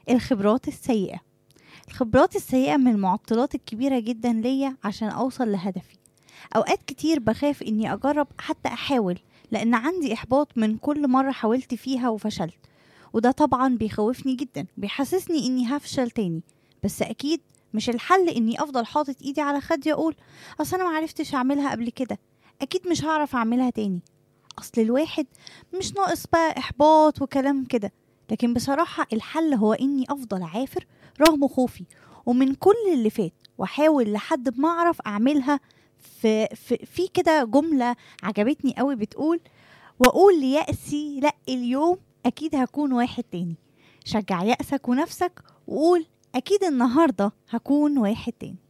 الخبرات السيئة الخبرات السيئة من المعطلات الكبيرة جدا ليا عشان أوصل لهدفي أوقات كتير بخاف إني أجرب حتى أحاول لأن عندي إحباط من كل مرة حاولت فيها وفشلت وده طبعا بيخوفني جدا بيحسسني إني هفشل تاني بس أكيد مش الحل إني أفضل حاطط إيدي على خدي أقول أصل أنا معرفتش أعملها قبل كده أكيد مش هعرف أعملها تاني أصل الواحد مش ناقص بقى إحباط وكلام كده لكن بصراحة الحل هو إني أفضل عافر رغم خوفي ومن كل اللي فات وأحاول لحد ما أعرف أعملها في, في, في كده جملة عجبتني قوي بتقول وأقول ليأسي لأ اليوم أكيد هكون واحد تاني شجع يأسك ونفسك وقول أكيد النهاردة هكون واحد تاني